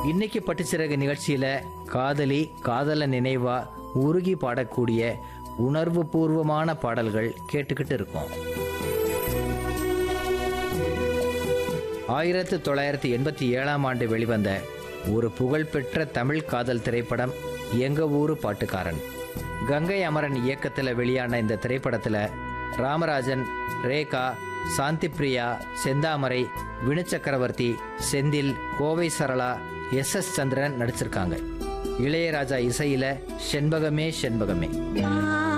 இன்னைக்கு பட்டுச்சிறகு நிகழ்ச்சியில காதலி காதல நினைவா உருகி பாடக்கூடிய உணர்வு பூர்வமான பாடல்கள் கேட்டுக்கிட்டு இருக்கோம் ஆயிரத்து தொள்ளாயிரத்தி எண்பத்தி ஏழாம் ஆண்டு வெளிவந்த ஒரு புகழ்பெற்ற தமிழ் காதல் திரைப்படம் எங்க ஊரு பாட்டுக்காரன் கங்கை அமரன் இயக்கத்தில் வெளியான இந்த திரைப்படத்தில் ராமராஜன் ரேகா சாந்தி பிரியா செந்தாமரை வினு சக்கரவர்த்தி செந்தில் கோவை சரளா எஸ் எஸ் சந்திரன் நடிச்சிருக்காங்க இளையராஜா இசையில செண்பகமே செண்பகமே ஆ